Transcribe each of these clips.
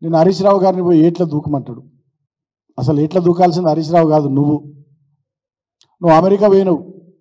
నేను హరీష్ రావు గారిని పోయి ఏట్లా దూకమంటాడు అసలు ఎట్లా దూకాల్సింది హరీష్ రావు కాదు నువ్వు నువ్వు అమెరికా పోయినవు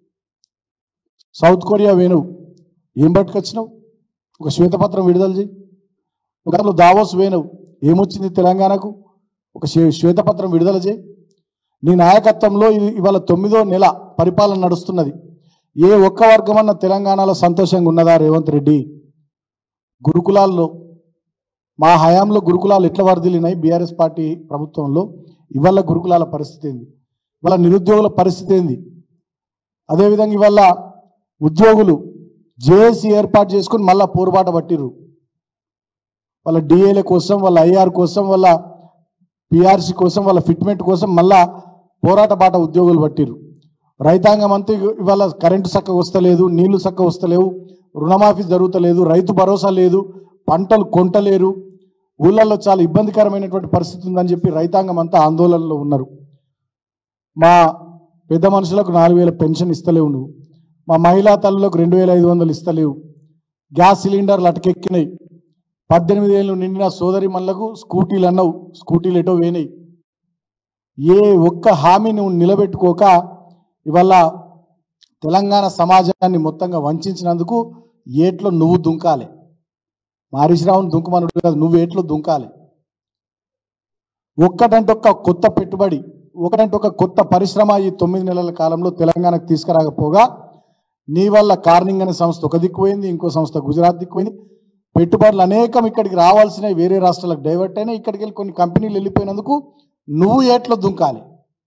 సౌత్ కొరియా పోయినవు ఏం పట్టుకొచ్చినావు ఒక శ్వేతపత్రం విడుదల చేయి ఒకళ్ళు దావోస్ పోయినవు ఏమొచ్చింది తెలంగాణకు ఒక శ్వే- శ్వేతపత్రం విడుదల చేయి నీ నాయకత్వంలో ఇది ఇవాళ తొమ్మిదో నెల పరిపాలన నడుస్తున్నది ఏ ఒక్క వర్గమన్న తెలంగాణలో సంతోషంగా ఉన్నదా రేవంత్ రెడ్డి గురుకులాల్లో మా హయాంలో గురుకులాలు ఎట్లా వరదిలినాయి బీఆర్ఎస్ పార్టీ ప్రభుత్వంలో ఇవాళ గురుకులాల పరిస్థితి ఏంది ఇవాళ నిరుద్యోగుల పరిస్థితి ఏంది అదేవిధంగా ఇవాళ ఉద్యోగులు జేఏసీ ఏర్పాటు చేసుకుని మళ్ళా పోరుబాట పట్టిర్రు వాళ్ళ డిఏల కోసం వాళ్ళ ఐఆర్ కోసం వాళ్ళ పిఆర్సీ కోసం వాళ్ళ ఫిట్మెంట్ కోసం మళ్ళా పోరాట బాట ఉద్యోగులు పట్టిర్రు రైతాంగం అంతా ఇగ- ఇవాళ కరెంటు చక్కగా వస్తలేదు నీళ్లు చక్కగా వస్తలేవు రుణమాఫీ జరుగుతలేదు రైతు భరోసా లేదు పంటలు కొంటలేరు ఊళ్ళల్లో చాలా ఇబ్బందికరమైనటువంటి పరిస్థితి ఉందని చెప్పి రైతాంగం అంతా ఆందోళనలో ఉన్నారు మా పెద్ద మనుషులకు నాలుగు వేల పెన్షన్ ఇస్తలేవు నువ్వు మా మహిళా తల్లులకు రెండు వేల ఐదు వందలు ఇస్తలేవు గ్యాస్ సిలిండర్లు అటకెక్కినాయి పద్దెనిమిది ఏళ్ళు నిండిన సోదరి మళ్ళకు స్కూటీలు అన్నావు స్కూటీలు ఎటో వేనాయి ఏ ఒక్క హామీ నువ్వు నిలబెట్టుకోక ఇవాళ తెలంగాణ సమాజాన్ని మొత్తంగా వంచినందుకు ఏట్లో నువ్వు దుంకాలి మారీశ్రావుని దుంకమనుడు కాదు నువ్వు ఏట్లో దుంకాలి ఒక్కటంటే ఒక్క కొత్త పెట్టుబడి ఒకటంటే ఒక కొత్త పరిశ్రమ ఈ తొమ్మిది నెలల కాలంలో తెలంగాణకు తీసుకురాకపోగా నీ వల్ల కార్నింగ్ అనే సంస్థ ఒక దిక్కు పోయింది ఇంకో సంస్థ గుజరాత్ దిక్కు పోయింది పెట్టుబడులు అనేకం ఇక్కడికి రావాల్సినవి వేరే రాష్ట్రాలకు డైవర్ట్ అయినా ఇక్కడికి వెళ్ళి కొన్ని కంపెనీలు వెళ్ళిపోయినందుకు నువ్వు ఏట్లో దుంకాలి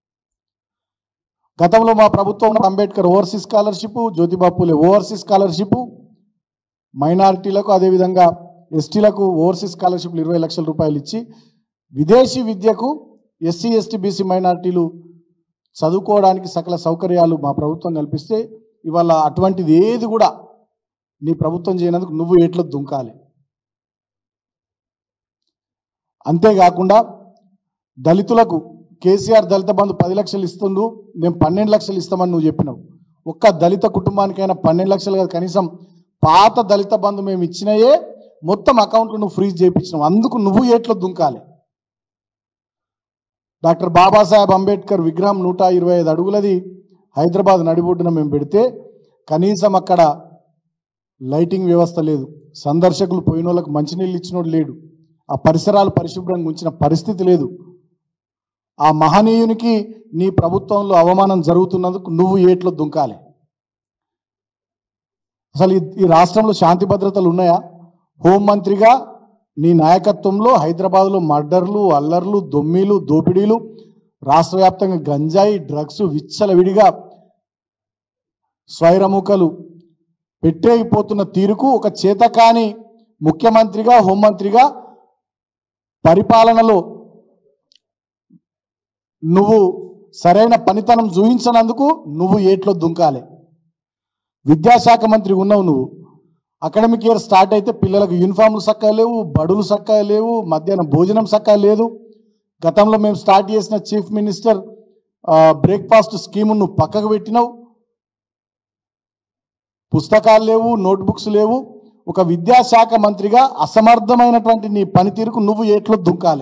గతంలో మా ప్రభుత్వం Ambedkar overseas scholarship Jyotiba Phule overseas scholarship మైనారిటీలకు అదేవిధంగా ఎస్టీలకు ఓవర్సీస్ స్కాలర్షిప్లు ఇరవై లక్షల రూపాయలు ఇచ్చి విదేశీ విద్యకు ఎస్సీ ఎస్టీ బీసీ మైనారిటీలు చదువుకోవడానికి సకల సౌకర్యాలు మా ప్రభుత్వం కల్పిస్తే ఇవాళ అటువంటిది ఏది కూడా నీ ప్రభుత్వం చేయనందుకు నువ్వు ఏట్లో దుంకాలి అంతేకాకుండా దళితులకు కేసీఆర్ దళిత బంధు పది లక్షలు ఇస్తుండు మేము పన్నెండు లక్షలు ఇస్తామని నువ్వు చెప్పినావు ఒక్క దళిత కుటుంబానికైనా పన్నెండు లక్షలు కాదు కనీసం పాత దళిత బంధు మేము ఇచ్చినయే మొత్తం అకౌంట్లు నువ్వు ఫ్రీజ్ చేయించినావు అందుకు నువ్వు ఏట్లో దుంకాలి డాక్టర్ బాబాసాహెబ్ అంబేద్కర్ విగ్రహం నూట ఇరవై ఐదు అడుగులది హైదరాబాద్ నడిబొడ్డున మేము పెడితే కనీసం అక్కడ లైటింగ్ వ్యవస్థ లేదు సందర్శకులు పోయిన వాళ్ళకి మంచినీళ్ళు ఇచ్చినోడు లేడు ఆ పరిసరాలు పరిశుభ్రంగా ఉంచిన పరిస్థితి లేదు ఆ మహనీయునికి నీ ప్రభుత్వంలో అవమానం జరుగుతున్నందుకు నువ్వు ఏట్లో దుంకాలి అసలు ఈ- ఈ రాష్ట్రంలో శాంతి భద్రతలు ఉన్నాయా హోంమంత్రిగా నీ నాయకత్వంలో హైదరాబాద్లో మర్డర్లు అల్లర్లు దొమ్మిలు దోపిడీలు రాష్ట్ర వ్యాప్తంగా గంజాయి డ్రగ్స్ విచ్చలవిడిగా స్వైరముకలు పెట్టేగిపోతున్న తీరుకు ఒక చేతకాని ముఖ్యమంత్రిగా హోంమంత్రిగా పరిపాలనలో నువ్వు సరైన పనితనం చూపించనందుకు నువ్వు ఏట్లో దుంకాలి విద్యాశాఖ మంత్రి ఉన్నావు నువ్వు అకాడమిక్ ఇయర్ స్టార్ట్ అయితే పిల్లలకు యూనిఫామ్లు చక్కగా లేవు బడులు చక్కగా లేవు మధ్యాహ్నం భోజనం చక్కగా లేదు గతంలో మేము స్టార్ట్ చేసిన చీఫ్ మినిస్టర్ బ్రేక్ఫాస్ట్ స్కీమ్ నువ్వు పక్కకు పెట్టినావు పుస్తకాలు లేవు నోట్బుక్స్ లేవు ఒక విద్యాశాఖ మంత్రిగా అసమర్థమైనటువంటి నీ పనితీరుకు నువ్వు ఏట్లో దుంకాలి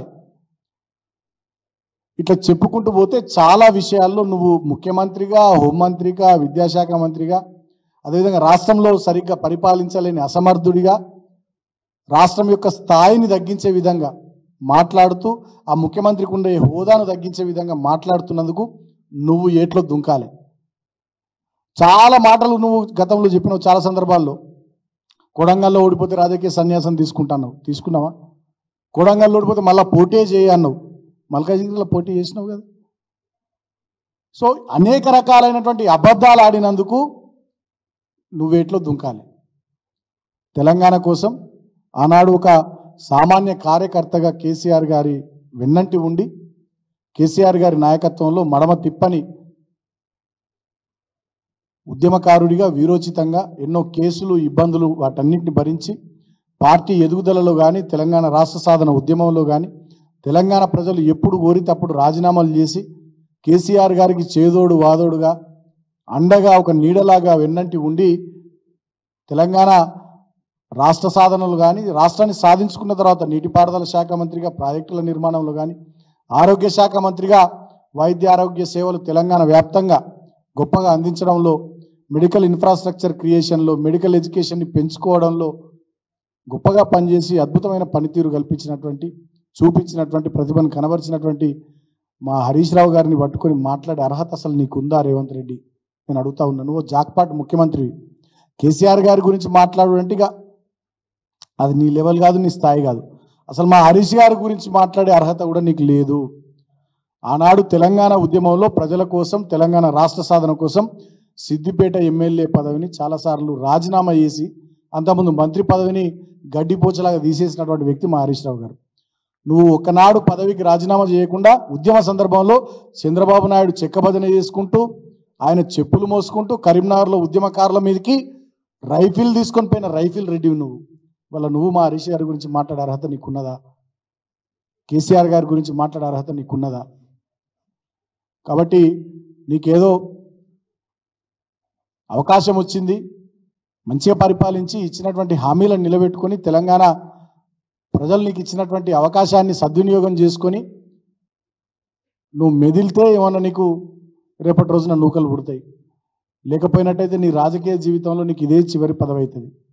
ఇట్లా చెప్పుకుంటూ పోతే చాలా విషయాల్లో నువ్వు ముఖ్యమంత్రిగా హోంమంత్రిగా విద్యాశాఖ మంత్రిగా అదేవిధంగా రాష్ట్రంలో సరిగ్గా పరిపాలించలేని అసమర్థుడిగా రాష్ట్రం యొక్క స్థాయిని తగ్గించే విధంగా మాట్లాడుతూ ఆ ముఖ్యమంత్రికి ఉండే హోదాను తగ్గించే విధంగా మాట్లాడుతున్నందుకు నువ్వు ఏట్లో దుంకాలి చాలా మాటలు నువ్వు గతంలో చెప్పినావు చాలా సందర్భాల్లో కొడంగల్లో ఓడిపోతే రాజకీయ సన్యాసం తీసుకుంటున్నావు తీసుకున్నావా కొడంగల్లో ఓడిపోతే మళ్ళీ పోటీ చేయి అన్నావు మల్కాజిగిరిలో పోటీ చేసినావు కదా సో అనేక రకాలైనటువంటి అబద్ధాలు ఆడినందుకు నువ్వేట్లో దుంకాలి తెలంగాణ కోసం ఆనాడు ఒక సామాన్య కార్యకర్తగా కేసీఆర్ గారి వెన్నంటి ఉండి కేసీఆర్ గారి నాయకత్వంలో మడమ తిప్పని ఉద్యమకారుడిగా వీరోచితంగా ఎన్నో కేసులు ఇబ్బందులు వాటన్నిటిని భరించి పార్టీ ఎదుగుదలలో కానీ తెలంగాణ రాష్ట్ర సాధన ఉద్యమంలో కానీ తెలంగాణ ప్రజలు ఎప్పుడు కోరితే అప్పుడు రాజీనామాలు చేసి కేసీఆర్ గారికి చేదోడు వాదోడుగా అండగా ఒక నీడలాగా వెన్నంటి ఉండి తెలంగాణ రాష్ట్ర సాధనలు కానీ రాష్ట్రాన్ని సాధించుకున్న తర్వాత నీటిపారుదల శాఖ మంత్రిగా ప్రాజెక్టుల నిర్మాణంలో కానీ ఆరోగ్య శాఖ మంత్రిగా వైద్య ఆరోగ్య సేవలు తెలంగాణ వ్యాప్తంగా గొప్పగా అందించడంలో మెడికల్ ఇన్ఫ్రాస్ట్రక్చర్ క్రియేషన్లో మెడికల్ ఎడ్యుకేషన్ని పెంచుకోవడంలో గొప్పగా పనిచేసి అద్భుతమైన పనితీరు కల్పించినటువంటి చూపించినటువంటి ప్రతిభను కనబరిచినటువంటి మా హరీష్ రావు గారిని పట్టుకొని మాట్లాడే అర్హత అసలు నీకుందా రేవంత్ రెడ్డి నేను అడుగుతా ఉన్నాను నువ్వు జాక్పాట్ ముఖ్యమంత్రి కేసీఆర్ గారి గురించి మాట్లాడు అంటే ఇక అది నీ లెవెల్ కాదు నీ స్థాయి కాదు అసలు మా హరీష్ గారి గురించి మాట్లాడే అర్హత కూడా నీకు లేదు ఆనాడు తెలంగాణ ఉద్యమంలో ప్రజల కోసం తెలంగాణ రాష్ట్ర సాధన కోసం సిద్దిపేట ఎమ్మెల్యే పదవిని చాలాసార్లు రాజీనామా చేసి అంతకుముందు మంత్రి పదవిని గడ్డిపోచలాగా తీసేసినటువంటి వ్యక్తి మా హరీష్ రావు గారు నువ్వు ఒకనాడు పదవికి రాజీనామా చేయకుండా ఉద్యమ సందర్భంలో చంద్రబాబు నాయుడు చెక్కబదన చేసుకుంటూ ఆయన చెప్పులు మోసుకుంటూ కరీంనగర్లో ఉద్యమకారుల మీదకి రైఫిల్ తీసుకొని పోయిన రైఫిల్ రెడ్డి నువ్వు వాళ్ళ నువ్వు మా హరీష్ గారి గురించి మాట్లాడే అర్హత నీకున్నదా కేసీఆర్ గారి గురించి మాట్లాడే అర్హత నీకున్నదా కాబట్టి నీకేదో అవకాశం వచ్చింది మంచిగా పరిపాలించి ఇచ్చినటువంటి హామీలను నిలబెట్టుకొని తెలంగాణ ప్రజలు నీకు ఇచ్చినటువంటి అవకాశాన్ని సద్వినియోగం చేసుకొని నువ్వు మెదిలితే ఏమన్నా నీకు రేపటి రోజున నూకలు పుడతాయి లేకపోయినట్టయితే నీ రాజకీయ జీవితంలో నీకు ఇదే చివరి పదవి అవుతుంది